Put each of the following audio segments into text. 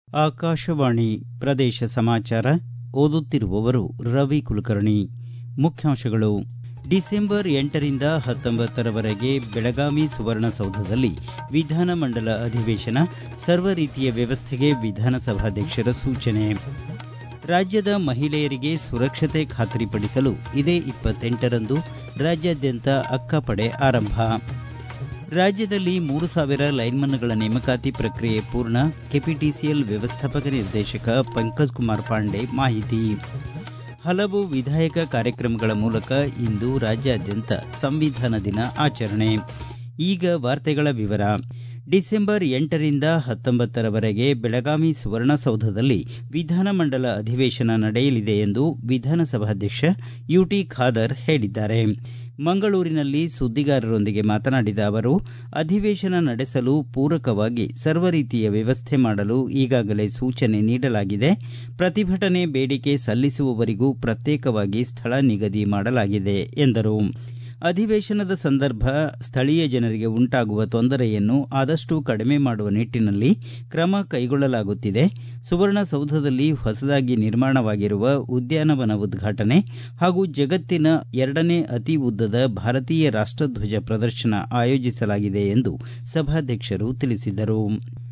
ಆಕಾಶವಾಣಿ ಪ್ರದೇಶ ಸಮಾಚಾರ ಓದುತ್ತಿರುವವರು ರವಿ ಕುಲಕರ್ಣಿ ಮುಖ್ಯಾಂಶಗಳು ಡಿಸೆಂಬರ್ ಎಂಟರಿಂದ ಹತ್ತೊಂಬತ್ತರವರೆಗೆ ಬೆಳಗಾವಿ ಸುವರ್ಣಸೌಧದಲ್ಲಿ ವಿಧಾನಮಂಡಲ ಅಧಿವೇಶನ ಸರ್ವ ರೀತಿಯ ವ್ಯವಸ್ಥೆಗೆ ವಿಧಾನಸಭಾಧ್ಯಕ್ಷರ ಸೂಚನೆ ರಾಜ್ಯದ ಮಹಿಳೆಯರಿಗೆ ಸುರಕ್ಷತೆ ಖಾತ್ರಿಪಡಿಸಲು ಇದೇ ಇಪ್ಪತ್ತೆಂಟರಂದು ರಾಜ್ಯಾದ್ಯಂತ ಅಕ್ಕಪಡೆ ಆರಂಭ ರಾಜ್ಯದಲ್ಲಿ ಮೂರು ಸಾವಿರ ಲೈನ್ಮನ್ಗಳ ನೇಮಕಾತಿ ಪ್ರಕ್ರಿಯೆ ಪೂರ್ಣ ಕೆಪಿಟಿಸಿಎಲ್ ವ್ಯವಸ್ಥಾಪಕ ನಿರ್ದೇಶಕ ಪಂಕಜ್ ಕುಮಾರ್ ಪಾಂಡೆ ಮಾಹಿತಿ ಹಲವು ವಿಧಾಯಕ ಕಾರ್ಯಕ್ರಮಗಳ ಮೂಲಕ ಇಂದು ರಾಜ್ಯಾದ್ಯಂತ ಸಂವಿಧಾನ ದಿನ ಆಚರಣೆ ಈಗ ವಾರ್ತೆಗಳ ವಿವರ ಡಿಸೆಂಬರ್ ಎಂಟರಿಂದ ಹತ್ತೊಂಬತ್ತರವರೆಗೆ ಬೆಳಗಾವಿ ಸುವರ್ಣಸೌಧದಲ್ಲಿ ವಿಧಾನಮಂಡಲ ಅಧಿವೇಶನ ನಡೆಯಲಿದೆ ಎಂದು ವಿಧಾನಸಭಾಧ್ಯಕ್ಷ ಯುಟಿ ಖಾದರ್ ಹೇಳಿದ್ದಾರೆ ಮಂಗಳೂರಿನಲ್ಲಿ ಸುದ್ದಿಗಾರರೊಂದಿಗೆ ಮಾತನಾಡಿದ ಅವರು ಅಧಿವೇಶನ ನಡೆಸಲು ಪೂರಕವಾಗಿ ಸರ್ವ ರೀತಿಯ ವ್ಯವಸ್ಥೆ ಮಾಡಲು ಈಗಾಗಲೇ ಸೂಚನೆ ನೀಡಲಾಗಿದೆ ಪ್ರತಿಭಟನೆ ಬೇಡಿಕೆ ಸಲ್ಲಿಸುವವರಿಗೂ ಪ್ರತ್ಯೇಕವಾಗಿ ಸ್ಥಳ ನಿಗದಿ ಮಾಡಲಾಗಿದೆ ಎಂದರು ಅಧಿವೇಶನದ ಸಂದರ್ಭ ಸ್ಥಳೀಯ ಜನರಿಗೆ ಉಂಟಾಗುವ ತೊಂದರೆಯನ್ನು ಆದಷ್ಟು ಕಡಿಮೆ ಮಾಡುವ ನಿಟ್ಟನಲ್ಲಿ ಕ್ರಮ ಕೈಗೊಳ್ಳಲಾಗುತ್ತಿದೆ ಸುವರ್ಣಸೌಧದಲ್ಲಿ ಹೊಸದಾಗಿ ನಿರ್ಮಾಣವಾಗಿರುವ ಉದ್ಯಾನವನ ಉದ್ಘಾಟನೆ ಹಾಗೂ ಜಗತ್ತಿನ ಎರಡನೇ ಅತಿ ಉದ್ದದ ಭಾರತೀಯ ರಾಷ್ಟಧ್ವಜ ಪ್ರದರ್ಶನ ಆಯೋಜಿಸಲಾಗಿದೆ ಎಂದು ಸಭಾಧ್ಯಕ್ಷರು ತಿಳಿಸಿದರು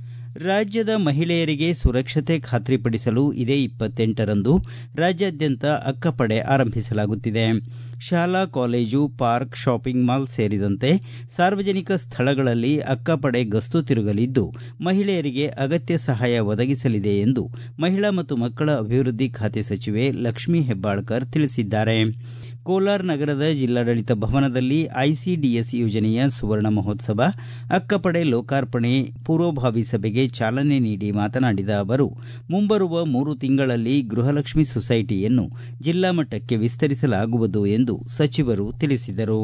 ರಾಜ್ಯದ ಮಹಿಳೆಯರಿಗೆ ಸುರಕ್ಷತೆ ಖಾತ್ರಿಪಡಿಸಲು ಇದೇ ಇಪ್ಪತ್ತೆಂಟರಂದು ರಾಜ್ಯಾದ್ಯಂತ ಅಕ್ಕಪಡೆ ಆರಂಭಿಸಲಾಗುತ್ತಿದೆ ಶಾಲಾ ಕಾಲೇಜು ಪಾರ್ಕ್ ಶಾಪಿಂಗ್ ಮಾಲ್ ಸೇರಿದಂತೆ ಸಾರ್ವಜನಿಕ ಸ್ಥಳಗಳಲ್ಲಿ ಅಕ್ಕಪಡೆ ಗಸ್ತು ತಿರುಗಲಿದ್ದು ಮಹಿಳೆಯರಿಗೆ ಅಗತ್ಯ ಸಹಾಯ ಒದಗಿಸಲಿದೆ ಎಂದು ಮಹಿಳಾ ಮತ್ತು ಮಕ್ಕಳ ಅಭಿವೃದ್ಧಿ ಖಾತೆ ಸಚಿವೆ ಲಕ್ಷ್ಮೀ ಹೆಬ್ಬಾಳ್ಕರ್ ತಿಳಿಸಿದ್ದಾರೆ ಕೋಲಾರ ನಗರದ ಜಿಲ್ಲಾಡಳಿತ ಭವನದಲ್ಲಿ ಐಸಿಡಿಎಸ್ ಯೋಜನೆಯ ಸುವರ್ಣ ಮಹೋತ್ಸವ ಅಕ್ಕಪಡೆ ಲೋಕಾರ್ಪಣೆ ಪೂರ್ವಭಾವಿ ಸಭೆಗೆ ಚಾಲನೆ ನೀಡಿ ಮಾತನಾಡಿದ ಅವರು ಮುಂಬರುವ ಮೂರು ತಿಂಗಳಲ್ಲಿ ಗೃಹಲಕ್ಷ್ಮಿ ಸೊಸೈಟಿಯನ್ನು ಜಿಲ್ಲಾ ಮಟ್ಟಕ್ಕೆ ವಿಸ್ತರಿಸಲಾಗುವುದು ಎಂದು ಸಚಿವರು ತಿಳಿಸಿದರು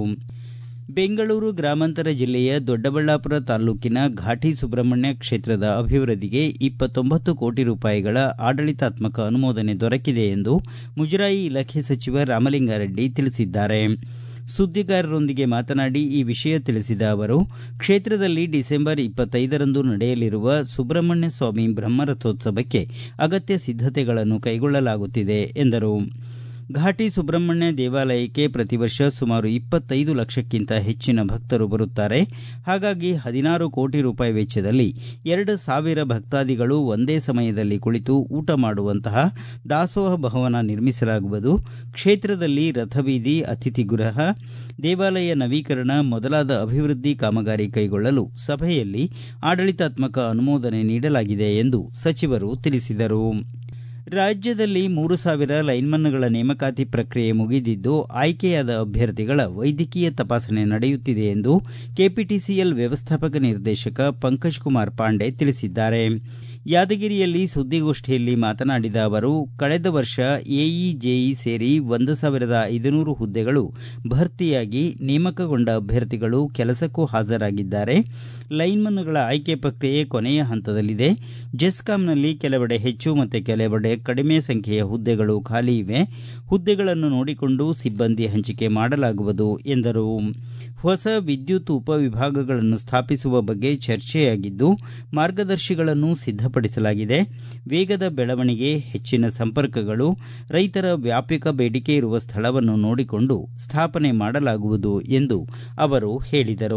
ಬೆಂಗಳೂರು ಗ್ರಾಮಾಂತರ ಜಿಲ್ಲೆಯ ದೊಡ್ಡಬಳ್ಳಾಪುರ ತಾಲ್ಲೂಕಿನ ಘಾಟಿ ಸುಬ್ರಹ್ಮಣ್ಯ ಕ್ಷೇತ್ರದ ಅಭಿವೃದ್ಧಿಗೆ ಇಪ್ಪತ್ತೊಂಬತ್ತು ಕೋಟಿ ರೂಪಾಯಿಗಳ ಆಡಳಿತಾತ್ಮಕ ಅನುಮೋದನೆ ದೊರಕಿದೆ ಎಂದು ಮುಜರಾಯಿ ಇಲಾಖೆ ಸಚಿವ ರಾಮಲಿಂಗಾರೆಡ್ಡಿ ತಿಳಿಸಿದ್ದಾರೆ ಸುದ್ದಿಗಾರರೊಂದಿಗೆ ಮಾತನಾಡಿ ಈ ವಿಷಯ ತಿಳಿಸಿದ ಅವರು ಕ್ಷೇತ್ರದಲ್ಲಿ ಡಿಸೆಂಬರ್ ಇಪ್ಪತ್ತೈದರಂದು ನಡೆಯಲಿರುವ ಸುಬ್ರಹ್ಮಣ್ಯ ಸ್ವಾಮಿ ಬ್ರಹ್ಮರಥೋತ್ಸವಕ್ಕೆ ಅಗತ್ಯ ಸಿದ್ದತೆಗಳನ್ನು ಕೈಗೊಳ್ಳಲಾಗುತ್ತಿದೆ ಎಂದರು ಘಾಟಿ ಸುಬ್ರಹ್ಮಣ್ಯ ದೇವಾಲಯಕ್ಕೆ ಪ್ರತಿ ವರ್ಷ ಸುಮಾರು ಇಪ್ಪತ್ತೈದು ಲಕ್ಷಕ್ಕಿಂತ ಹೆಚ್ಚಿನ ಭಕ್ತರು ಬರುತ್ತಾರೆ ಹಾಗಾಗಿ ಹದಿನಾರು ಕೋಟಿ ರೂಪಾಯಿ ವೆಚ್ಚದಲ್ಲಿ ಎರಡು ಸಾವಿರ ಭಕ್ತಾದಿಗಳು ಒಂದೇ ಸಮಯದಲ್ಲಿ ಕುಳಿತು ಊಟ ಮಾಡುವಂತಹ ದಾಸೋಹ ಭವನ ನಿರ್ಮಿಸಲಾಗುವುದು ಕ್ಷೇತ್ರದಲ್ಲಿ ರಥಬೀದಿ ಅತಿಥಿ ಗೃಹ ದೇವಾಲಯ ನವೀಕರಣ ಮೊದಲಾದ ಅಭಿವೃದ್ಧಿ ಕಾಮಗಾರಿ ಕೈಗೊಳ್ಳಲು ಸಭೆಯಲ್ಲಿ ಆಡಳಿತಾತ್ಮಕ ಅನುಮೋದನೆ ನೀಡಲಾಗಿದೆ ಎಂದು ಸಚಿವರು ತಿಳಿಸಿದರು ರಾಜ್ಯದಲ್ಲಿ ಮೂರು ಸಾವಿರ ಲೈನ್ಮನ್ಗಳ ನೇಮಕಾತಿ ಪ್ರಕ್ರಿಯೆ ಮುಗಿದಿದ್ದು ಆಯ್ಕೆಯಾದ ಅಭ್ಯರ್ಥಿಗಳ ವೈದ್ಯಕೀಯ ತಪಾಸಣೆ ನಡೆಯುತ್ತಿದೆ ಎಂದು ಕೆಪಿಟಿಸಿಎಲ್ ವ್ಯವಸ್ಥಾಪಕ ನಿರ್ದೇಶಕ ಪಂಕಜ್ ಕುಮಾರ್ ಪಾಂಡೆ ತಿಳಿಸಿದ್ದಾರೆ ಯಾದಗಿರಿಯಲ್ಲಿ ಸುದ್ದಿಗೋಷ್ಠಿಯಲ್ಲಿ ಮಾತನಾಡಿದ ಅವರು ಕಳೆದ ವರ್ಷ ಎಇ ಜೆಇ ಸೇರಿ ಒಂದು ಸಾವಿರದ ಐದುನೂರು ಹುದ್ದೆಗಳು ಭರ್ತಿಯಾಗಿ ನೇಮಕಗೊಂಡ ಅಭ್ಯರ್ಥಿಗಳು ಕೆಲಸಕ್ಕೂ ಹಾಜರಾಗಿದ್ದಾರೆ ಲೈನ್ಮನ್ಗಳ ಆಯ್ಕೆ ಪ್ರಕ್ರಿಯೆ ಕೊನೆಯ ಹಂತದಲ್ಲಿದೆ ಜೆಸ್ಕಾಂನಲ್ಲಿ ಕೆಲವೆಡೆ ಹೆಚ್ಚು ಮತ್ತು ಕೆಲವೆಡೆ ಕಡಿಮೆ ಸಂಖ್ಯೆಯ ಹುದ್ದೆಗಳು ಖಾಲಿ ಇವೆ ಹುದ್ದೆಗಳನ್ನು ನೋಡಿಕೊಂಡು ಸಿಬ್ಬಂದಿ ಹಂಚಿಕೆ ಮಾಡಲಾಗುವುದು ಎಂದರು ಹೊಸ ವಿದ್ಯುತ್ ಉಪವಿಭಾಗಗಳನ್ನು ಸ್ಥಾಪಿಸುವ ಬಗ್ಗೆ ಚರ್ಚೆಯಾಗಿದ್ದು ಮಾರ್ಗದರ್ಶಿಗಳನ್ನು ಸಿದ್ಧಪಡಿಸಲಾಗಿದೆ ವೇಗದ ಬೆಳವಣಿಗೆ ಹೆಚ್ಚಿನ ಸಂಪರ್ಕಗಳು ರೈತರ ವ್ಯಾಪಕ ಬೇಡಿಕೆ ಇರುವ ಸ್ಥಳವನ್ನು ನೋಡಿಕೊಂಡು ಸ್ಥಾಪನೆ ಮಾಡಲಾಗುವುದು ಎಂದು ಅವರು ಹೇಳಿದರು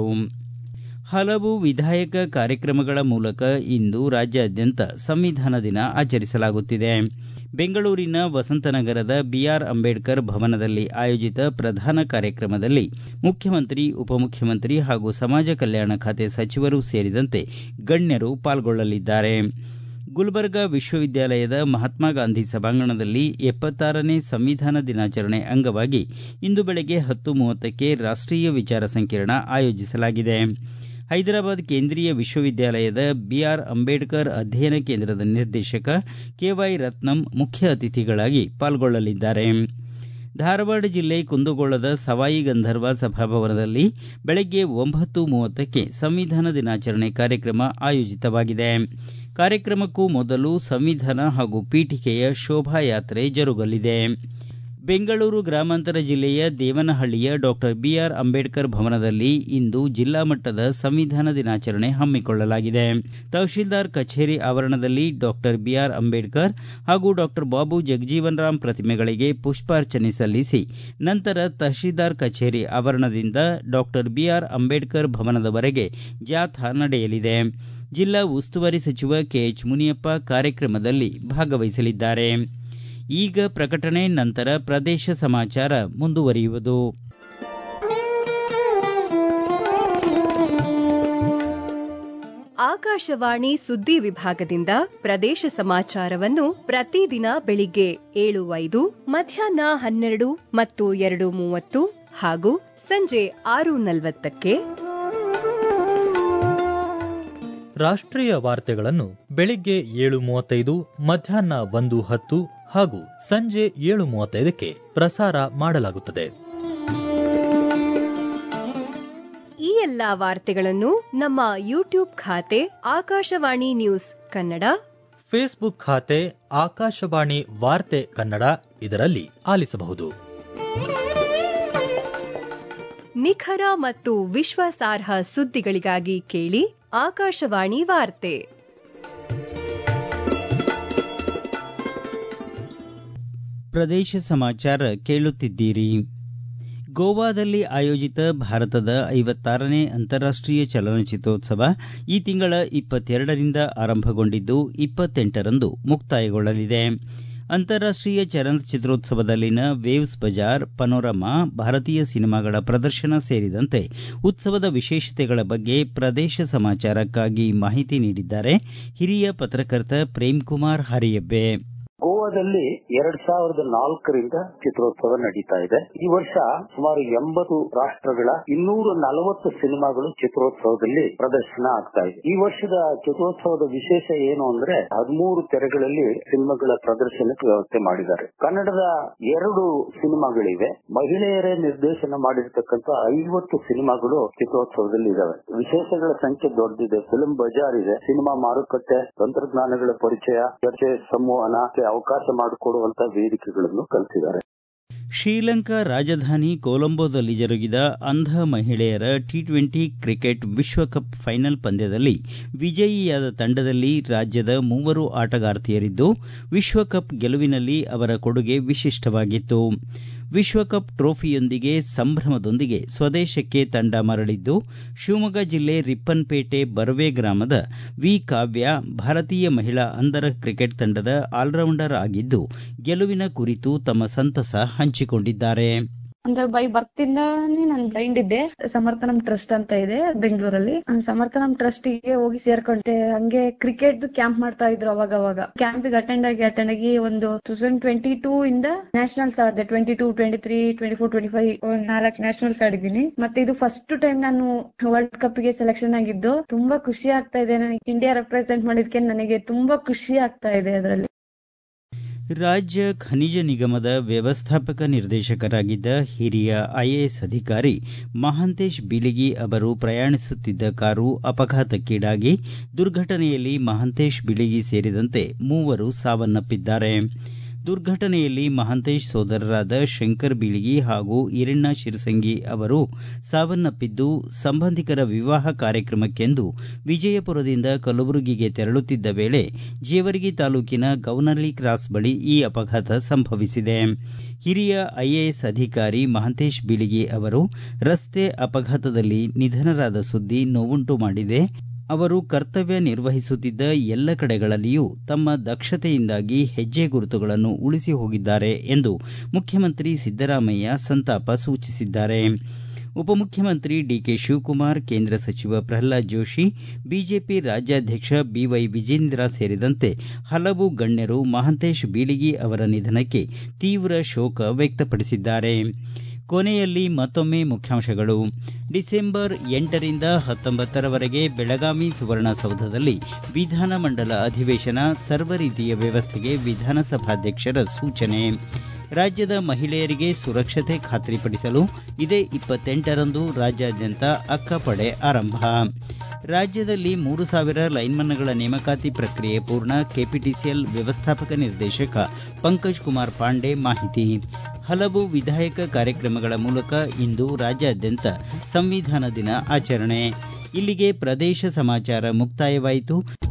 ಹಲವು ವಿಧಾಯಕ ಕಾರ್ಯಕ್ರಮಗಳ ಮೂಲಕ ಇಂದು ರಾಜ್ಯಾದ್ಯಂತ ಸಂವಿಧಾನ ದಿನ ಆಚರಿಸಲಾಗುತ್ತಿದೆ ಬೆಂಗಳೂರಿನ ವಸಂತನಗರದ ಬಿಆರ್ ಅಂಬೇಡ್ಕರ್ ಭವನದಲ್ಲಿ ಆಯೋಜಿತ ಪ್ರಧಾನ ಕಾರ್ಯಕ್ರಮದಲ್ಲಿ ಮುಖ್ಯಮಂತ್ರಿ ಉಪಮುಖ್ಯಮಂತ್ರಿ ಹಾಗೂ ಸಮಾಜ ಕಲ್ಯಾಣ ಖಾತೆ ಸಚಿವರು ಸೇರಿದಂತೆ ಗಣ್ಯರು ಪಾಲ್ಗೊಳ್ಳಲಿದ್ದಾರೆ ಗುಲ್ಬರ್ಗಾ ವಿಶ್ವವಿದ್ಯಾಲಯದ ಮಹಾತ್ಮ ಗಾಂಧಿ ಸಭಾಂಗಣದಲ್ಲಿ ಎಪ್ಪತ್ತಾರನೇ ಸಂವಿಧಾನ ದಿನಾಚರಣೆ ಅಂಗವಾಗಿ ಇಂದು ಬೆಳಗ್ಗೆ ಹತ್ತು ಮೂವತ್ತಕ್ಕೆ ರಾಷ್ಟೀಯ ವಿಚಾರ ಸಂಕಿರಣ ಆಯೋಜಿಸಲಾಗಿದೆ ಹೈದರಾಬಾದ್ ಕೇಂದ್ರೀಯ ವಿಶ್ವವಿದ್ಯಾಲಯದ ಬಿಆರ್ ಅಂಬೇಡ್ಕರ್ ಅಧ್ಯಯನ ಕೇಂದ್ರದ ನಿರ್ದೇಶಕ ಕೆವೈ ರತ್ನಂ ಮುಖ್ಯ ಅತಿಥಿಗಳಾಗಿ ಪಾಲ್ಗೊಳ್ಳಲಿದ್ದಾರೆ ಧಾರವಾಡ ಜಿಲ್ಲೆ ಕುಂದಗೋಳದ ಸವಾಯಿ ಗಂಧರ್ವ ಸಭಾಭವನದಲ್ಲಿ ಬೆಳಗ್ಗೆ ಒಂಬತ್ತು ಮೂವತ್ತಕ್ಕೆ ಸಂವಿಧಾನ ದಿನಾಚರಣೆ ಕಾರ್ಯಕ್ರಮ ಆಯೋಜಿತವಾಗಿದೆ ಕಾರ್ಯಕ್ರಮಕ್ಕೂ ಮೊದಲು ಸಂವಿಧಾನ ಹಾಗೂ ಪೀಠಿಕೆಯ ಶೋಭಾಯಾತ್ರೆ ಜರುಗಲಿದೆ ಬೆಂಗಳೂರು ಗ್ರಾಮಾಂತರ ಜಿಲ್ಲೆಯ ದೇವನಹಳ್ಳಿಯ ಡಾಕ್ಟರ್ ಬಿಆರ್ ಅಂಬೇಡ್ಕರ್ ಭವನದಲ್ಲಿ ಇಂದು ಜಿಲ್ಲಾ ಮಟ್ಟದ ಸಂವಿಧಾನ ದಿನಾಚರಣೆ ಹಮ್ಮಿಕೊಳ್ಳಲಾಗಿದೆ ತಹಶೀಲ್ದಾರ್ ಕಚೇರಿ ಆವರಣದಲ್ಲಿ ಡಾಕ್ಟರ್ ಬಿಆರ್ ಅಂಬೇಡ್ಕರ್ ಹಾಗೂ ಡಾಕ್ಟರ್ ಬಾಬು ಜಗಜೀವನ್ ರಾಮ್ ಪ್ರತಿಮೆಗಳಿಗೆ ಪುಷ್ಪಾರ್ಚನೆ ಸಲ್ಲಿಸಿ ನಂತರ ತಹಶೀಲ್ದಾರ್ ಕಚೇರಿ ಆವರಣದಿಂದ ಡಾಕ್ಟರ್ ಬಿಆರ್ ಅಂಬೇಡ್ಕರ್ ಭವನದವರೆಗೆ ಜಾಥಾ ನಡೆಯಲಿದೆ ಜಿಲ್ಲಾ ಉಸ್ತುವಾರಿ ಸಚಿವ ಕೆಎಚ್ ಮುನಿಯಪ್ಪ ಕಾರ್ಯಕ್ರಮದಲ್ಲಿ ಭಾಗವಹಿಸಲಿದ್ದಾರೆ ಈಗ ಪ್ರಕಟಣೆ ನಂತರ ಪ್ರದೇಶ ಸಮಾಚಾರ ಮುಂದುವರಿಯುವುದು ಆಕಾಶವಾಣಿ ಸುದ್ದಿ ವಿಭಾಗದಿಂದ ಪ್ರದೇಶ ಸಮಾಚಾರವನ್ನು ಪ್ರತಿದಿನ ಬೆಳಿಗ್ಗೆ ಏಳು ಐದು ಮಧ್ಯಾಹ್ನ ಹನ್ನೆರಡು ಮತ್ತು ಎರಡು ಮೂವತ್ತು ಹಾಗೂ ಸಂಜೆ ಆರು ನಲವತ್ತಕ್ಕೆ ರಾಷ್ಟ್ರೀಯ ವಾರ್ತೆಗಳನ್ನು ಬೆಳಿಗ್ಗೆ ಏಳು ಮೂವತ್ತೈದು ಮಧ್ಯಾಹ್ನ ಒಂದು ಹತ್ತು ಹಾಗೂ ಸಂಜೆ ಏಳು ಮೂವತ್ತೈದಕ್ಕೆ ಪ್ರಸಾರ ಮಾಡಲಾಗುತ್ತದೆ ಈ ಎಲ್ಲಾ ವಾರ್ತೆಗಳನ್ನು ನಮ್ಮ ಯೂಟ್ಯೂಬ್ ಖಾತೆ ಆಕಾಶವಾಣಿ ನ್ಯೂಸ್ ಕನ್ನಡ ಫೇಸ್ಬುಕ್ ಖಾತೆ ಆಕಾಶವಾಣಿ ವಾರ್ತೆ ಕನ್ನಡ ಇದರಲ್ಲಿ ಆಲಿಸಬಹುದು ನಿಖರ ಮತ್ತು ವಿಶ್ವಾಸಾರ್ಹ ಸುದ್ದಿಗಳಿಗಾಗಿ ಕೇಳಿ ಆಕಾಶವಾಣಿ ವಾರ್ತೆ ಪ್ರದೇಶ ಸಮಾಚಾರ ಕೇಳುತ್ತಿದ್ದೀರಿ ಗೋವಾದಲ್ಲಿ ಆಯೋಜಿತ ಭಾರತದ ಐವತ್ತಾರನೇ ಅಂತಾರಾಷ್ಟೀಯ ಚಲನಚಿತ್ರೋತ್ಸವ ಈ ತಿಂಗಳ ಇಪ್ಪತ್ತೆರಡರಿಂದ ಆರಂಭಗೊಂಡಿದ್ದು ಇಪ್ಪತ್ತೆಂಟರಂದು ಮುಕ್ತಾಯಗೊಳ್ಳಲಿದೆ ಅಂತಾರಾಷ್ಟೀಯ ಚಲನಚಿತ್ರೋತ್ಸವದಲ್ಲಿನ ವೇವ್ಸ್ ಬಜಾರ್ ಪನೋರಮಾ ಭಾರತೀಯ ಸಿನಿಮಾಗಳ ಪ್ರದರ್ಶನ ಸೇರಿದಂತೆ ಉತ್ಸವದ ವಿಶೇಷತೆಗಳ ಬಗ್ಗೆ ಪ್ರದೇಶ ಸಮಾಚಾರಕ್ಕಾಗಿ ಮಾಹಿತಿ ನೀಡಿದ್ದಾರೆ ಹಿರಿಯ ಪತ್ರಕರ್ತ ಪ್ರೇಮ್ಕುಮಾರ್ ಹರಿಯಬ್ಬೆ ಗೋವಾದಲ್ಲಿ ಎರಡ್ ಸಾವಿರದ ನಾಲ್ಕರಿಂದ ಚಿತ್ರೋತ್ಸವ ನಡೀತಾ ಇದೆ ಈ ವರ್ಷ ಸುಮಾರು ಎಂಬತ್ತು ರಾಷ್ಟ್ರಗಳ ಇನ್ನೂರ ನಲವತ್ತು ಸಿನಿಮಾಗಳು ಚಿತ್ರೋತ್ಸವದಲ್ಲಿ ಪ್ರದರ್ಶನ ಆಗ್ತಾ ಇದೆ ಈ ವರ್ಷದ ಚಿತ್ರೋತ್ಸವದ ವಿಶೇಷ ಏನು ಅಂದ್ರೆ ಹದಿಮೂರು ತೆರೆಗಳಲ್ಲಿ ಸಿನಿಮಾಗಳ ಪ್ರದರ್ಶನಕ್ಕೆ ವ್ಯವಸ್ಥೆ ಮಾಡಿದ್ದಾರೆ ಕನ್ನಡದ ಎರಡು ಸಿನಿಮಾಗಳಿವೆ ಮಹಿಳೆಯರೇ ನಿರ್ದೇಶನ ಮಾಡಿರ್ತಕ್ಕಂಥ ಐವತ್ತು ಸಿನಿಮಾಗಳು ಚಿತ್ರೋತ್ಸವದಲ್ಲಿ ಇದಾವೆ ವಿಶೇಷಗಳ ಸಂಖ್ಯೆ ದೊಡ್ಡದಿದೆ ಫಿಲ್ಮ್ ಬಜಾರ್ ಇದೆ ಸಿನಿಮಾ ಮಾರುಕಟ್ಟೆ ತಂತ್ರಜ್ಞಾನಗಳ ಪರಿಚಯ ಚರ್ಚೆ ಸಂವಹನ ಅವಕಾಶ ಮಾಡಿಕೊಡುವಂತ ವೇದಿಕೆಗಳನ್ನು ಕಲ್ಪಿಸಿದ್ದಾರೆ ಶ್ರೀಲಂಕಾ ರಾಜಧಾನಿ ಕೊಲಂಬೋದಲ್ಲಿ ಜರುಗಿದ ಅಂಧ ಮಹಿಳೆಯರ ಟಿ ಟ್ವೆಂಟಿ ಕ್ರಿಕೆಟ್ ವಿಶ್ವಕಪ್ ಫೈನಲ್ ಪಂದ್ಯದಲ್ಲಿ ವಿಜಯಿಯಾದ ತಂಡದಲ್ಲಿ ರಾಜ್ಯದ ಮೂವರು ಆಟಗಾರ್ತಿಯರಿದ್ದು ವಿಶ್ವಕಪ್ ಗೆಲುವಿನಲ್ಲಿ ಅವರ ಕೊಡುಗೆ ವಿಶಿಷ್ಟವಾಗಿತ್ತು ವಿಶ್ವಕಪ್ ಟ್ರೋಫಿಯೊಂದಿಗೆ ಸಂಭ್ರಮದೊಂದಿಗೆ ಸ್ವದೇಶಕ್ಕೆ ತಂಡ ಮರಳಿದ್ದು ಶಿವಮೊಗ್ಗ ಜಿಲ್ಲೆ ರಿಪ್ಪನ್ಪೇಟೆ ಬರವೆ ಗ್ರಾಮದ ವಿ ಕಾವ್ಯ ಭಾರತೀಯ ಮಹಿಳಾ ಅಂಧರ ಕ್ರಿಕೆಟ್ ತಂಡದ ಆಲ್ರೌಂಡರ್ ಆಗಿದ್ದು ಗೆಲುವಿನ ಕುರಿತು ತಮ್ಮ ಸಂತಸ ಹಂಚಿಕೊಂಡಿದ್ದಾರೆ ಅಂದ್ರೆ ಬೈ ಬರ್ತಿಂದಾನೇ ನಾನು ಬ್ಲೈಂಡ್ ಇದ್ದೆ ಸಮರ್ಥನಂ ಟ್ರಸ್ಟ್ ಅಂತ ಇದೆ ಬೆಂಗಳೂರಲ್ಲಿ ಸಮರ್ಥನಂ ಟ್ರಸ್ಟ್ ಗೆ ಹೋಗಿ ಸೇರ್ಕೊಂಡೆ ಹಂಗೆ ಕ್ರಿಕೆಟ್ ಕ್ಯಾಂಪ್ ಮಾಡ್ತಾ ಇದ್ರು ಅವಾಗ ಅವಾಗ ಕ್ಯಾಂಪಿಗೆ ಅಟೆಂಡ್ ಆಗಿ ಅಟೆಂಡ್ ಆಗಿ ಒಂದು ತೌಸಂಡ್ ಟ್ವೆಂಟಿ ಟೂ ಇಂದ ನ್ಯಾಷನಲ್ಸ್ ಆಡಿದೆ twenty two twenty three twenty four twenty five ನಾಲ್ಕು ನ್ಯಾಷನಲ್ಸ್ ಆಡಿದ್ದೀನಿ ಮತ್ತೆ ಇದು ಫಸ್ಟ್ ಟೈಮ್ ನಾನು ವರ್ಲ್ಡ್ ಕಪ್ ಗೆ ಸೆಲೆಕ್ಷನ್ ಆಗಿದ್ದು ತುಂಬಾ ಖುಷಿ ಆಗ್ತಾ ಇದೆ ನನಗೆ ಇಂಡಿಯಾ ರೆಪ್ರೆಸೆಂಟ್ ಮಾಡಿದ್ಕೆ ನನಗೆ ತುಂಬಾ ಖುಷಿ ಆಗ್ತಾ ಇದೆ ಅದರಲ್ಲಿ ರಾಜ್ಯ ಖನಿಜ ನಿಗಮದ ವ್ಯವಸ್ಥಾಪಕ ನಿರ್ದೇಶಕರಾಗಿದ್ದ ಹಿರಿಯ ಐಎಎಸ್ ಅಧಿಕಾರಿ ಮಹಾಂತೇಶ್ ಬಿಳಿಗಿ ಅವರು ಪ್ರಯಾಣಿಸುತ್ತಿದ್ದ ಕಾರು ಅಪಘಾತಕ್ಕೀಡಾಗಿ ದುರ್ಘಟನೆಯಲ್ಲಿ ಮಹಾಂತೇಶ್ ಬಿಳಿಗಿ ಸೇರಿದಂತೆ ಮೂವರು ಸಾವನ್ನಪ್ಪಿದ್ದಾರೆ ದುರ್ಘಟನೆಯಲ್ಲಿ ಮಹಾಂತೇಶ್ ಸೋದರರಾದ ಶಂಕರ್ ಬೀಳಿಗಿ ಹಾಗೂ ಈರಣ್ಣ ಶಿರಸಂಗಿ ಅವರು ಸಾವನ್ನಪ್ಪಿದ್ದು ಸಂಬಂಧಿಕರ ವಿವಾಹ ಕಾರ್ಯಕ್ರಮಕ್ಕೆಂದು ವಿಜಯಪುರದಿಂದ ಕಲಬುರಗಿಗೆ ತೆರಳುತ್ತಿದ್ದ ವೇಳೆ ಜೇವರ್ಗಿ ತಾಲೂಕಿನ ಗೌನಳ್ಳಿ ಕ್ರಾಸ್ ಬಳಿ ಈ ಅಪಘಾತ ಸಂಭವಿಸಿದೆ ಹಿರಿಯ ಐಎಎಸ್ ಅಧಿಕಾರಿ ಮಹಾಂತೇಶ್ ಬೀಳಿಗಿ ಅವರು ರಸ್ತೆ ಅಪಘಾತದಲ್ಲಿ ನಿಧನರಾದ ಸುದ್ದಿ ನೋವುಂಟು ಮಾಡಿದೆ ಅವರು ಕರ್ತವ್ಯ ನಿರ್ವಹಿಸುತ್ತಿದ್ದ ಎಲ್ಲ ಕಡೆಗಳಲ್ಲಿಯೂ ತಮ್ಮ ದಕ್ಷತೆಯಿಂದಾಗಿ ಹೆಜ್ಜೆ ಗುರುತುಗಳನ್ನು ಉಳಿಸಿ ಹೋಗಿದ್ದಾರೆ ಎಂದು ಮುಖ್ಯಮಂತ್ರಿ ಸಿದ್ದರಾಮಯ್ಯ ಸಂತಾಪ ಸೂಚಿಸಿದ್ದಾರೆ ಉಪಮುಖ್ಯಮಂತ್ರಿ ಡಿಕೆ ಶಿವಕುಮಾರ್ ಕೇಂದ್ರ ಸಚಿವ ಪ್ರಹ್ಲಾದ್ ಜೋಶಿ ಬಿಜೆಪಿ ರಾಜ್ಯಾಧ್ಯಕ್ಷ ಬಿವೈ ವಿಜೇಂದ್ರ ಸೇರಿದಂತೆ ಹಲವು ಗಣ್ಯರು ಮಹಾಂತೇಶ್ ಬೀಳಿಗಿ ಅವರ ನಿಧನಕ್ಕೆ ತೀವ್ರ ಶೋಕ ವ್ಯಕ್ತಪಡಿಸಿದ್ದಾರೆ ಕೊನೆಯಲ್ಲಿ ಮತ್ತೊಮ್ಮೆ ಮುಖ್ಯಾಂಶಗಳು ಡಿಸೆಂಬರ್ ಎಂಟರಿಂದ ಹತ್ತೊಂಬತ್ತರವರೆಗೆ ಬೆಳಗಾವಿ ಸುವರ್ಣಸೌಧದಲ್ಲಿ ವಿಧಾನಮಂಡಲ ಅಧಿವೇಶನ ಸರ್ವ ರೀತಿಯ ವ್ಯವಸ್ಥೆಗೆ ವಿಧಾನಸಭಾಧ್ಯಕ್ಷರ ಸೂಚನೆ ರಾಜ್ಯದ ಮಹಿಳೆಯರಿಗೆ ಸುರಕ್ಷತೆ ಖಾತ್ರಿಪಡಿಸಲು ಇದೇ ಇಪ್ಪತ್ತೆಂಟರಂದು ರಾಜ್ಯಾದ್ಯಂತ ಅಕ್ಕಪಡೆ ಆರಂಭ ರಾಜ್ಯದಲ್ಲಿ ಮೂರು ಸಾವಿರ ಲೈನ್ಮನ್ಗಳ ನೇಮಕಾತಿ ಪ್ರಕ್ರಿಯೆ ಪೂರ್ಣ ಕೆಪಿಟಿಸಿಎಲ್ ವ್ಯವಸ್ಥಾಪಕ ನಿರ್ದೇಶಕ ಪಂಕಜ್ ಕುಮಾರ್ ಪಾಂಡೆ ಮಾಹಿತಿ ಹಲವು ವಿಧಾಯಕ ಕಾರ್ಯಕ್ರಮಗಳ ಮೂಲಕ ಇಂದು ರಾಜ್ಯಾದ್ಯಂತ ಸಂವಿಧಾನ ದಿನ ಆಚರಣೆ ಇಲ್ಲಿಗೆ ಪ್ರದೇಶ ಸಮಾಚಾರ ಮುಕ್ತಾಯವಾಯಿತು